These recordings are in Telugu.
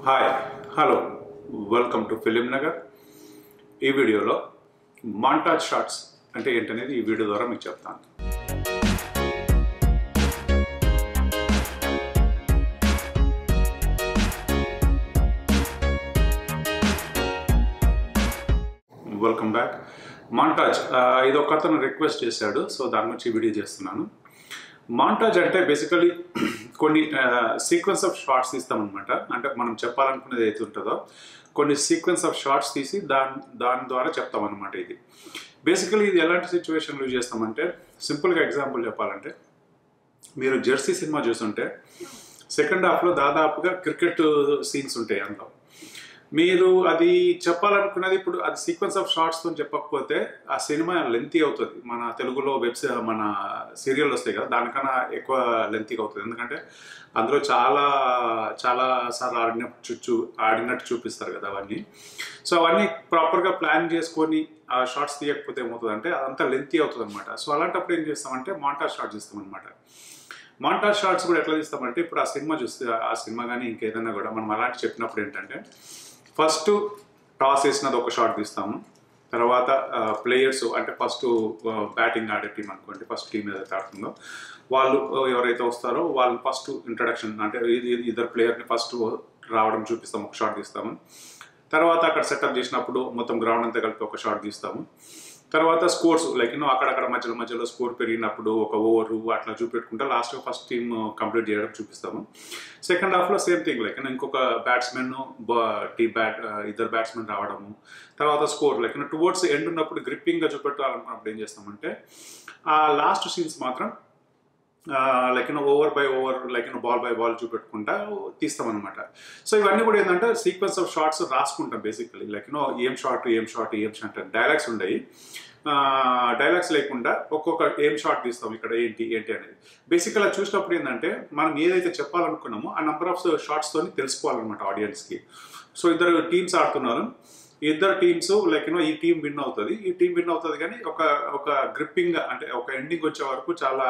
hi hello welcome to film Nagar ఈ వీడియోలో మాంటాజ్ షార్ట్స్ అంటే ఏంటనేది ఈ వీడియో ద్వారా మీకు చెప్తాను వెల్కమ్ బ్యాక్ మాంటాజ్ ఇది ఒక అతను రిక్వెస్ట్ చేశాడు సో దాని గురించి వీడియో చేస్తున్నాను మాంటాజ్ అంటే బేసికలీ కొన్ని సీక్వెన్స్ ఆఫ్ షార్ట్స్ తీస్తామన్నమాట అంటే మనం చెప్పాలనుకునేది ఏది ఉంటుందో కొన్ని సీక్వెన్స్ ఆఫ్ షార్ట్స్ తీసి దాని దాని ద్వారా చెప్తామన్నమాట ఇది బేసికలీ ఇది ఎలాంటి సిచ్యువేషన్లో యూజ్ చేస్తామంటే సింపుల్గా ఎగ్జాంపుల్ చెప్పాలంటే మీరు జెర్సీ సినిమా చూస్తుంటే సెకండ్ హాఫ్లో దాదాపుగా క్రికెట్ సీన్స్ ఉంటాయి అందులో మీరు అది చెప్పాలనుకున్నది ఇప్పుడు అది సీక్వెన్స్ ఆఫ్ షార్ట్స్తో చెప్పకపోతే ఆ సినిమా లెంతీ అవుతుంది మన తెలుగులో వెబ్ మన సీరియల్ వస్తాయి కదా దానికన్నా ఎక్కువ లెంతీగా అవుతుంది ఎందుకంటే అందులో చాలా చాలా సార్లు ఆడినట్టు చుచ్చు ఆడినట్టు చూపిస్తారు కదా అవన్నీ సో అవన్నీ ప్రాపర్గా ప్లాన్ చేసుకొని ఆ షార్ట్స్ తీయకపోతే ఏమవుతుంది అంటే అదంతా లెంతీ అవుతుంది అనమాట సో అలాంటప్పుడు ఏం చేస్తామంటే మాంటా షార్ట్స్ ఇస్తాం అనమాట మాంటా షార్ట్స్ కూడా ఎట్లా తీస్తామంటే ఇప్పుడు ఆ సినిమా చూస్తే ఆ సినిమా కానీ ఇంకేదైనా కూడా మనం అలాంటి చెప్పినప్పుడు ఏంటంటే ఫస్ట్ టాస్ వేసినది ఒక షాట్ తీస్తాము తర్వాత ప్లేయర్స్ అంటే ఫస్ట్ బ్యాటింగ్ ఆడే టీం అనుకోండి ఫస్ట్ టీం ఏదైతే ఆడుతుందో వాళ్ళు ఎవరైతే వస్తారో వాళ్ళు ఫస్ట్ ఇంట్రడక్షన్ అంటే ఇద్దరు ప్లేయర్ని ఫస్ట్ రావడం చూపిస్తాం ఒక షాట్ తీస్తాము తర్వాత అక్కడ సెటప్ చేసినప్పుడు మొత్తం గ్రౌండ్ అంతా కలిపి ఒక షాట్ తీస్తాము తర్వాత స్కోర్స్ లైక్ యూనో అక్కడక్కడ మధ్యలో మధ్యలో స్కోర్ పెరిగినప్పుడు ఒక ఓవర్ అట్లా చూపెట్టుకుంటే లాస్ట్ ఫస్ట్ టీమ్ కంప్లీట్ చేయడం చూపిస్తాము సెకండ్ హాఫ్లో సేమ్ థింగ్ లైక్ ఇంకొక బ్యాట్స్మెన్ టీ బ్యాట్ ఇద్దరు బ్యాట్స్మెన్ రావడము తర్వాత స్కోర్ లైక్ టువర్డ్స్ ఎండ్ ఉన్నప్పుడు గ్రిప్పింగ్గా చూపెట్టాలనుకున్నప్పుడు ఏం చేస్తామంటే ఆ లాస్ట్ సీన్స్ మాత్రం like you know over by over like you know ball by ball చూపెట్టుకుంటా తీస్తామన్నమాట సో ఇవన్నీ కూడా ఏంటంటే సీక్వెన్స్ ఆఫ్ షార్ట్స్ రాసుకుంటాం బేసికలీ లైక్ యూనో ఏం షార్ట్ ఏం షార్ట్ ఏం షార్ట్ డైలాగ్స్ ఉండయి డైలాగ్స్ లేకుండా ఒక్కొక్క ఏం షార్ట్ తీస్తాం ఇక్కడ ఏంటి ఏంటి అనేది బేసిక్గా చూసినప్పుడు ఏంటంటే మనం ఏదైతే చెప్పాలనుకున్నామో ఆ నెంబర్ ఆఫ్ షార్ట్స్తో తెలుసుకోవాలన్నమాట ఆడియన్స్కి సో ఇద్దరు టీమ్స్ ఆడుతున్నారు ఇద్దరు టీమ్స్ లైక్ యూనో ఈ టీం విన్ అవుతుంది ఈ టీం విన్ అవుతుంది కానీ ఒక ఒక గ్రిప్పింగ్ అంటే ఒక ఎండింగ్ వచ్చే వరకు చాలా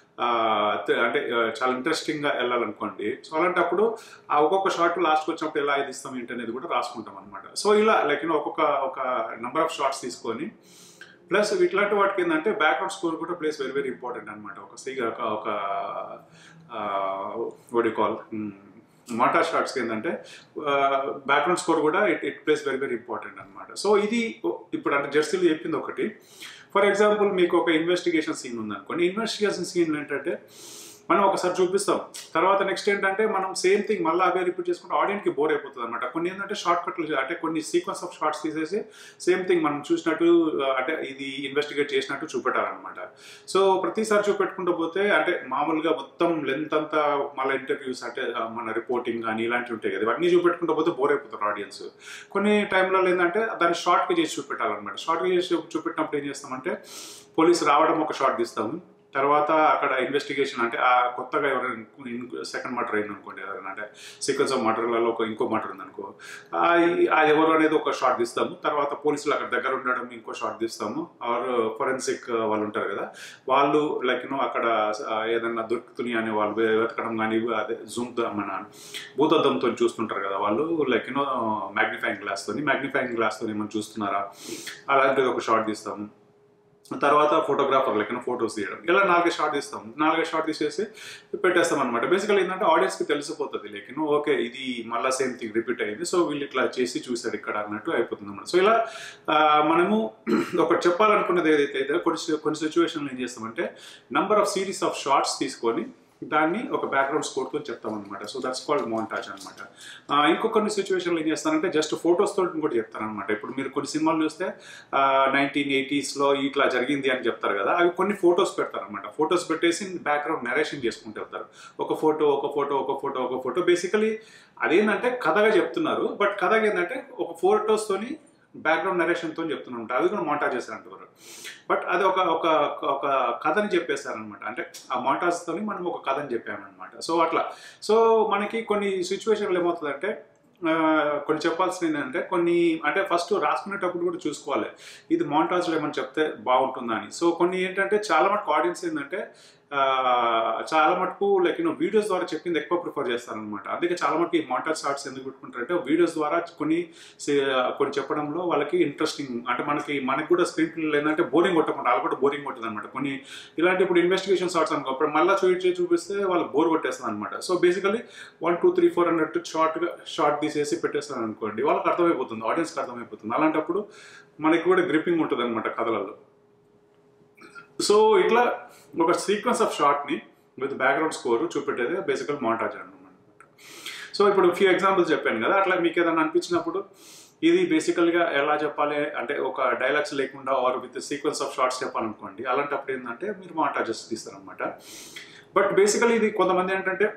అంటే చాలా ఇంట్రెస్టింగ్గా వెళ్ళాలనుకోండి సో అలాంటప్పుడు ఆ ఒక్కొక్క షార్ట్ లాస్ట్కి వచ్చినప్పుడు ఎలా ఇది ఇస్తాం ఏంటి అనేది కూడా రాసుకుంటాం అనమాట సో ఇలా లైక్ యూనో ఒక్కొక్క ఒక నెంబర్ ఆఫ్ షార్ట్స్ తీసుకొని ప్లస్ ఇట్లాంటి వాటికి ఏంటంటే బ్యాక్గ్రౌండ్ స్కోర్ కూడా ప్లేస్ వెరీ వెరీ ఇంపార్టెంట్ అనమాట ఒక సీ ఒక వడి కాల్ మాటా షార్ట్స్కి ఏంటంటే బ్యాక్గ్రౌండ్ స్కోర్ కూడా it it plays very very important అనమాట సో ఇది ఇప్పుడు అంటే జెర్సీలు చెప్పింది ఒకటి ఫర్ ఎగ్జాంపుల్ మీకు ఒక ఇన్వెస్టిగేషన్ సీన్ ఉందనుకోండి ఇన్వెస్టిగేషన్ సీన్ ఏంటంటే మనం ఒకసారి చూపిస్తాం తర్వాత నెక్స్ట్ ఏంటంటే మనం సేమ్ థింగ్ మళ్ళీ అవే రిపీట్ చేసుకుంటే ఆడియన్కి బోర్ అయిపోతుంది అనమాట కొన్ని ఏంటంటే షార్ట్ కట్లు అంటే కొన్ని సీక్వెన్స్ ఆఫ్ షార్ట్స్ తీసేసి సేమ్ థింగ్ మనం చూసినట్టు అంటే ఇది ఇన్వెస్టిగేట్ చేసినట్టు చూపెట్టాలన్నమాట సో ప్రతిసారి చూపెట్టుకుంటూ పోతే అంటే మామూలుగా మొత్తం లెంత్ అంతా మళ్ళీ ఇంటర్వ్యూస్ అంటే మన రిపోర్టింగ్ కానీ ఇలాంటివి ఉంటాయి కదా ఇవన్నీ చూపెట్టుకుంటూ పోతే బోర్ అయిపోతారు ఆడియన్స్ కొన్ని టైంలో ఏంటంటే దాన్ని షార్ట్గా చేసి చూపెట్టాలన్నమాట షార్ట్గా చేసి చూపెట్టినప్పుడు ఏం చేస్తామంటే పోలీసు రావడం ఒక షార్ట్ తీస్తాము తర్వాత అక్కడ ఇన్వెస్టిగేషన్ అంటే ఆ కొత్తగా ఎవరైనా సెకండ్ మర్డర్ అయింది అనుకోండి ఎవరైనా అంటే సీక్వెన్స్ ఆఫ్ మర్డర్లలో ఒక ఇంకో మర్డర్ ఉందనుకో ఆ ఎవరు అనేది ఒక షార్ట్ తీస్తాము తర్వాత పోలీసులు అక్కడ దగ్గర ఉండడం ఇంకో షార్ట్ తీస్తాము ఆర్ ఫొరెన్సిక్ వాళ్ళు ఉంటారు కదా వాళ్ళు లైక్ యూనో అక్కడ ఏదన్నా దొరుకుతున్నాయి అనే వాళ్ళు వెతకడం కానీ అదే జూమ్ మన భూతద్దంతో చూస్తుంటారు కదా వాళ్ళు లైక్ యూనో మ్యాగ్నిఫైయింగ్ గ్లాస్తో మ్యాగ్నిఫైయింగ్ గ్లాస్తో ఏమైనా చూస్తున్నారా అలాంటిది ఒక షార్ట్ తీస్తాము తర్వాత ఫోటోగ్రాఫర్ లెక్కన ఫొటోస్ తీయడం ఇలా నాలుగే షార్ట్ తీస్తాం నాలుగే షార్ట్ తీసేసి పెట్టేస్తాం అనమాట బేసికల్ ఏంటంటే ఆడియన్స్కి తెలిసిపోతుంది లెక్కన ఓకే ఇది మళ్ళీ సేమ్ థింగ్ రిపీట్ అయింది సో వీళ్ళు ఇట్లా చేసి చూసారు ఇక్కడ అన్నట్టు అయిపోతుంది అనమాట సో ఇలా మనము ఒకటి చెప్పాలనుకున్నది ఏదైతే అయితే కొన్ని కొన్ని సిచ్యువేషన్లో ఏం చేస్తామంటే number of series of shots తీసుకొని దాన్ని ఒక బ్యాక్గ్రౌండ్ స్కోర్తో చెప్తామన్నమాట సో దట్స్ కాల్డ్ మోంటాజ్ అనమాట ఇంకొన్ని సిచ్యువేషన్లో ఏం చేస్తానంటే జస్ట్ ఫొటోస్తో కూడా చెప్తానమాట ఇప్పుడు మీరు కొన్ని సినిమాలు చూస్తే నైన్టీన్ ఎయిటీస్లో ఇట్లా జరిగింది అని చెప్తారు కదా అవి కొన్ని ఫొటోస్ పెడతారనమాట ఫొటోస్ పెట్టేసి బ్యాక్గ్రౌండ్ నరేషన్ చేసుకుంటూ వెళ్తారు ఒక ఫోటో ఒక ఫోటో ఒక ఫోటో ఒక ఫోటో బేసికలీ అదేంటంటే కథగా చెప్తున్నారు బట్ కథగా ఏంటంటే ఒక ఫోటోస్తోని బ్యాక్గ్రౌండ్ నరేషన్తో చెప్తున్నాను అది కూడా మోంటాజ్ చేశారంటారు బట్ అది ఒక ఒక ఒక కథని చెప్పేశారనమాట అంటే ఆ మోంటాజ్తో మనం ఒక కథని చెప్పామన్నమాట సో అట్లా సో మనకి కొన్ని సిచ్యువేషన్లు ఏమవుతుందంటే కొన్ని చెప్పాల్సింది ఏంటంటే కొన్ని అంటే ఫస్ట్ రాసుకునేటప్పుడు కూడా చూసుకోవాలి ఇది మోంటాజ్లో ఏమని చెప్తే బాగుంటుందా అని సో కొన్ని ఏంటంటే చాలా మటుకు ఆడియన్స్ ఏంటంటే ఆ, చాలా మటుకు లైక్ యూనో వీడియోస్ ద్వారా చెప్పింది ఎక్కువ ప్రిఫర్ చేస్తారనమాట అందుకే చాలా మటుకు ఈ మాంటాజ్ షార్ట్స్ ఎందుకు పెట్టుకుంటారంటే వీడియోస్ ద్వారా కొన్ని సే- కొన్ని చెప్పడంలో వాళ్ళకి ఇంట్రెస్టింగ్ అంటే మనకి మనకి కూడా స్క్రీన్ ప్లే ఏంటంటే బోరింగ్ కొట్టకుండా వాళ్ళు కూడా బోరింగ్ కొట్టదు అనమాట కొన్ని ఇలాంటి ఇప్పుడు ఇన్వెస్టిగేషన్ షార్ట్స్ అనుకో అప్పుడు మళ్ళీ చూపించి చూపిస్తే వాళ్ళు బోర్ కొట్టేస్తుంది అనమాట so basically one two three four అన్నట్టు షార్ట్గా షార్ట్ తీసేసి పెట్టేస్తాను అనుకోండి వాళ్ళకి అర్థమైపోతుంది ఆడియన్స్కి అర్థమైపోతుంది అలాంటప్పుడు మనకి కూడా గ్రిప్పింగ్ ఉంటుంది అనమాట కథలలో సో ఇట్లా ఒక సీక్వెన్స్ ఆఫ్ షార్ట్ని విత్ బ్యాక్గ్రౌండ్ స్కోర్ చూపెట్టేది బేసికల్ మాంటాజ్ అనమాట సో ఇప్పుడు ఫ్యూ ఎగ్జాంపుల్స్ చెప్పాను కదా అట్లా మీకు ఏదైనా అనిపించినప్పుడు ఇది బేసికల్గా ఎలా చెప్పాలి అంటే ఒక డైలాగ్స్ లేకుండా or with sequence of shots చెప్పాలనుకోండి అలాంటప్పుడు ఏంటంటే మీరు మాంటాజెస్ తీస్తారనమాట బట్ బేసికలీ ఇది కొంతమంది ఏంటంటే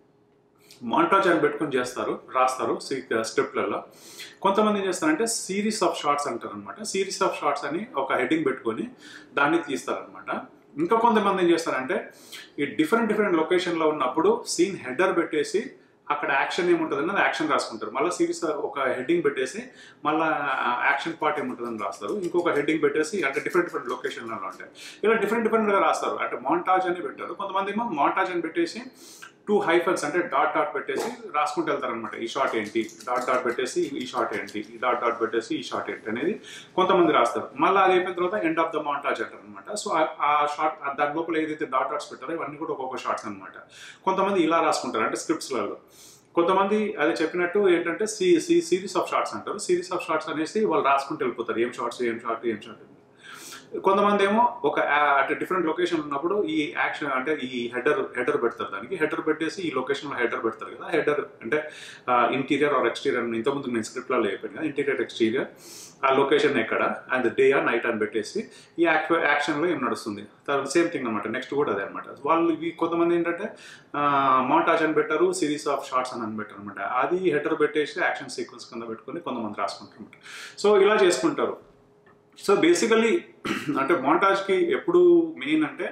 మాంటాజ్ అని పెట్టుకొని చేస్తారు రాస్తారు స్క్రిప్ట్లలో కొంతమంది ఏం చేస్తారంటే సిరీస్ ఆఫ్ షార్ట్స్ అంటారు అనమాట సిరీస్ ఆఫ్ షార్ట్స్ అని ఒక హెడ్డింగ్ పెట్టుకొని దాన్ని తీస్తారనమాట ఇంకా కొంతమంది ఏం చేస్తారంటే ఈ డిఫరెంట్ డిఫరెంట్ లొకేషన్లో ఉన్నప్పుడు సీన్ హెడర్ పెట్టేసి అక్కడ యాక్షన్ ఏముంటుంది అన్నది యాక్షన్ రాసుకుంటారు మళ్ళీ సిరీస్ ఒక హెడ్డింగ్ పెట్టేసి మళ్ళీ యాక్షన్ పార్ట్ ఏముంటుందని రాస్తారు ఇంకొక హెడ్డింగ్ పెట్టేసి అంటే డిఫరెంట్ డిఫరెంట్ లొకేషన్లలో ఉంటాయి ఇలా డిఫరెంట్ డిఫరెంట్గా రాస్తారు అంటే మాంటాజ్ అని పెట్టారు కొంతమంది ఏమో మాంటాజ్ అని పెట్టేసి టూ హైఫన్స్ అంటే డాట్ డాట్ పెట్టేసి రాసుకుంటూ వెళ్తారనమాట ఈ షార్ట్ ఏంటి డాట్ డాట్ పెట్టేసి ఈ షార్ట్ ఏంటి ఈ డాట్ డాట్ పెట్టేసి ఈ షార్ట్ ఏంటి అనేది కొంతమంది రాస్తారు మళ్ళీ అది అయిపోయిన తర్వాత ఎండ్ ఆఫ్ ద మాంటాజ్ అంటారు అనమాట సో ఆ- ఆ షార్ట్ దాని లోపల ఏదైతే డాట్ డాట్స్ పెట్టారో ఇవన్నీ కూడా ఒక్కొక్క షార్ట్స్ అనమాట కొంతమంది ఇలా రాసుకుంటారు అంటే స్క్రిప్ట్స్లలో కొంతమంది అది చెప్పినట్టు ఏంటంటే సి సి సిరీస్ ఆఫ్ షార్ట్స్ అంటారు సిరీస్ ఆఫ్ షార్ట్స్ అనేసి వాళ్ళు రాసుకుంటూ వెళ్ళిపోతారు ఏం షార్ట్స్ ఏం షార్ట్ ఏం షార్ట్ కొంతమంది ఏమో ఒక ఆ- అంటే డిఫరెంట్ లొకేషన్ ఉన్నప్పుడు ఈ యాక్షన్ అంటే ఈ హెడర్ హెడర్ పెడతారు దానికి హెడర్ పెట్టేసి ఈ లొకేషన్లో హెడర్ పెడతారు కదా హెడర్ అంటే ఇంటీరియర్ ఆర్ ఎక్స్టీరియర్ ఇంతకుముందు నేను స్క్రిప్ట్లో అయిపోయింది కదా ఇంటీరియర్ ఎక్స్టీరియర్ ఆ లొకేషన్ ఎక్కడ అండ్ డే ఆ నైట్ అని పెట్టేసి ఈ యాక్ట్ యాక్షన్లో ఏం నడుస్తుంది తర్వాత సేమ్ థింగ్ అనమాట నెక్స్ట్ కూడా అదే అనమాట వాళ్ళు ఇవి కొంతమంది ఏంటంటే మౌంటాజ్ అని పెట్టారు సిరీస్ ఆఫ్ షార్ట్స్ అని అని పెట్టారు అనమాట అది హెడర్ పెట్టేసి యాక్షన్ సీక్వెన్స్ కింద పెట్టుకొని కొంతమంది రాసుకుంటారు అనమాట సో ఇలా చేసుకుంటారు సో బేసికలీ అంటే మోంటాజ్కి ఎప్పుడు మెయిన్ అంటే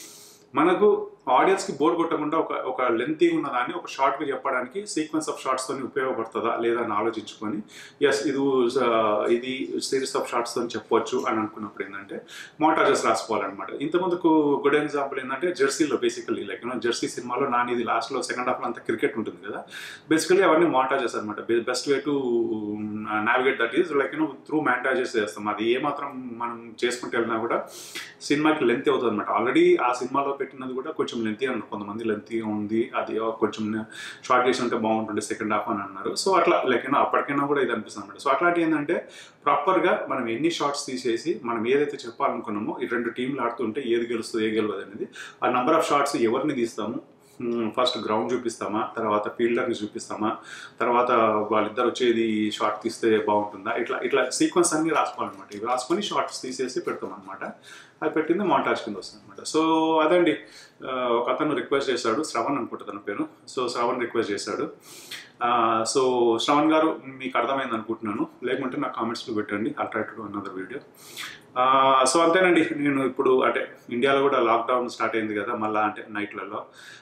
మనకు ఆడియన్స్కి బోర్ కొట్టకుండా ఒక ఒక లెంతీ ఉన్నదాన్ని ఒక షార్ట్గా చెప్పడానికి సీక్వెన్స్ ఆఫ్ షార్ట్స్తో ఉపయోగపడుతుందా లేదా అని ఆలోచించుకొని ఎస్ ఇది uh, ఇది సిరీస్ ఆఫ్ షార్ట్స్తో చెప్పొచ్చు అని అనుకున్నప్పుడు ఏంటంటే మోంటాజెస్ రాసుకోవాలన్నమాట ఇంతమందుకు గుడ్ ఎగ్జాంపుల్ ఏంటంటే జెర్సీలో బేసికలీ లైక్ జెర్సీ సినిమాలో నాని ఇది లాస్ట్లో సెకండ్ హాఫ్లో అంతా క్రికెట్ ఉంటుంది కదా బేసికలీ అవన్నీ మాంటాజెస్ అనమాట best way to navigate that is like you know through montages చేస్తాం అది ఏమాత్రం మనం చేసుకుంటూ వెళ్ళినా కూడా సినిమాకి లెంత్ అవుతుంది అనమాట ఆల్రెడీ ఆ సినిమాలో పెట్టినది కూడా కొంచెం లెంతీ అన్నారు కొంతమంది లెంతీగా ఉంది అది కొంచెం షార్ట్ చేసి ఉంటే బాగుంటుండే సెకండ్ హాఫ్ అని అన్నారు సో అట్లా లైక్ యూనో అప్పటికైనా కూడా ఇది అనిపిస్తుంది అనమాట సో అట్లాంటి ఏంటంటే ప్రాపర్గా మనం ఎన్ని షార్ట్స్ తీసేసి మనం ఏదైతే చెప్పాలనుకున్నామో ఈ రెండు టీంలు ఆడుతుంటే ఏది గెలుస్తుంది ఏది గెలవదు అనేది ఆ నంబర్ ఆఫ్ షార్ట్స్ ఎవరిని తీస్తాము ఫస్ట్ గ్రౌండ్ చూపిస్తామా తర్వాత ఫీల్డర్ని చూపిస్తామా తర్వాత వాళ్ళిద్దరు వచ్చేది షార్ట్ తీస్తే బాగుంటుందా ఇట్లా ఇట్లా సీక్వెన్స్ అన్ని రాసుకోవాలన్నమాట ఇవి రాసుకొని షార్ట్స్ తీసేసి పెడతాం అనమాట అది పెట్టింది మాంటాజ్ కింద వస్తుంది అనమాట సో అదండి ఆ, ఒక అతను రిక్వెస్ట్ చేశాడు శ్రవణ్ అనుకుంటా తన పేరు సో శ్రవణ్ రిక్వెస్ట్ చేశాడు ఆ, సో శ్రవణ్ గారు మీకు అర్థమైంది అనుకుంటున్నాను లేకుంటే నా కామెంట్స్లో పెట్టండి I'll try to another video so అంతేనండి నేను ఇప్పుడు అంటే ఇండియాలో కూడా లాక్డౌన్ స్టార్ట్ అయింది కదా మళ్ళీ అంటే నైట్లలో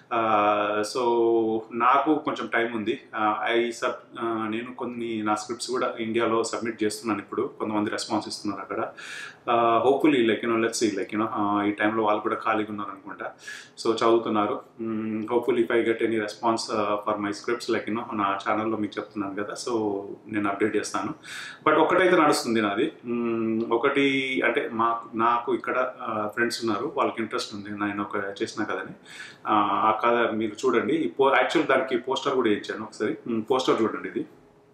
సో నాకు కొంచెం టైం ఉంది ఐ సబ్ నేను కొన్ని నా స్క్రిప్ట్స్ కూడా ఇండియాలో సబ్మిట్ చేస్తున్నాను ఇప్పుడు కొంతమంది రెస్పాన్స్ ఇస్తున్నారు అక్కడ hopefully like you know let's like you know ఈ టైంలో వాళ్ళు కూడా ఖాళీగా ఉన్నారు అనుకుంటా సో చదువుతున్నారు hopefully if I get any response for my scripts like you know నా ఛానల్లో మీకు చెప్తున్నాను కదా సో నేను అప్డేట్ చేస్తాను బట్ ఒకటైతే నడుస్తుంది నాది మ్మ్, ఒకటి అంటే మాకు నాకు ఇక్కడ ఫ్రెండ్స్ ఉన్నారు వాళ్ళకి ఇంట్రెస్ట్ ఉంది నేను ఒక చేసిన కథని ఆ ఆ కథ మీరు చూడండి ఈ పో యాక్చువల్ దానికి పోస్టర్ కూడా ఇచ్చాను ఒకసారి పోస్టర్ చూడండి ఇది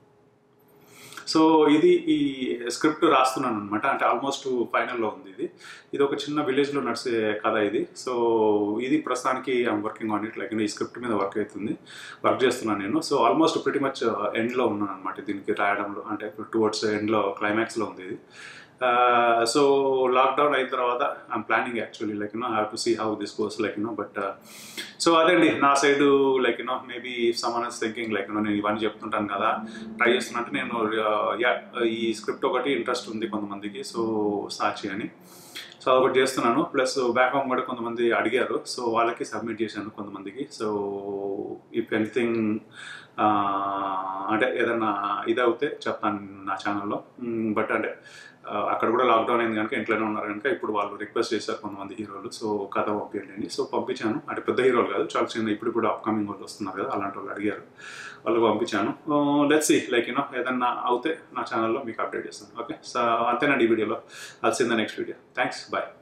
సో ఇది ఈ స్క్రిప్ట్ రాస్తున్నాను అనమాట అంటే ఆల్మోస్ట్ ఫైనల్లో ఉంది ఇది ఇది ఒక చిన్న విలేజ్లో నడిచే కథ ఇది సో ఇది ప్రస్తుతానికి I'm working on it like ఈ స్క్రిప్ట్ మీద వర్క్ అవుతుంది వర్క్ చేస్తున్నాను నేను సో ఆల్మోస్ట్ ప్రిటీ మచ్ ఎండ్లో ఉన్నాను అనమాట దీనికి రాయడంలో అంటే టువర్డ్స్ ఎండ్లో క్లైమాక్స్లో ఉంది ఇది సో లాక్డౌన్ అయిన తర్వాత I'm planning actually like you know have to see how this course like you know but so అదండి నా side like you know maybe someone is thinking like you know నేను ఇవన్నీ చెప్తుంటాను కదా ట్రై చేస్తున్నట్టు నేను యా ఈ స్క్రిప్ట్ ఒకటి ఇంట్రెస్ట్ ఉంది కొంతమందికి సో సాచి అని సో అదొకటి చేస్తున్నాను ప్లస్ బ్యాక్ హోమ్ కూడా కొంతమంది అడిగారు సో వాళ్ళకి సబ్మిట్ చేశాను కొంతమందికి సో ఇఫ్ ఎనీథింగ్ ఆ, అంటే ఏదన్నా ఇది అవుతే చెప్తాను నా ఛానల్లో బట్ అంటే ఆ, అక్కడ కూడా లాక్డౌన్ అయింది కనుక ఇంట్లోనే ఉన్నారు కనుక ఇప్పుడు వాళ్ళు రిక్వెస్ట్ చేశారు కొంతమంది హీరోలు సో కథ పంపించండి సో పంపించాను అంటే పెద్ద హీరోలు కాదు చాలా చిన్న ఇప్పుడు ఇప్పుడు అప్కమింగ్ వాళ్ళు వస్తున్నారు కదా అలాంటి వాళ్ళు అడిగారు వాళ్ళకి పంపించాను లెట్స్ సి లైక్ యూనో ఏదన్నా అవుతే నా ఛానల్లో మీకు అప్డేట్ చేస్తాను ఓకే సో అంతేనండి ఈ వీడియోలో I'll see in the next video thanks bye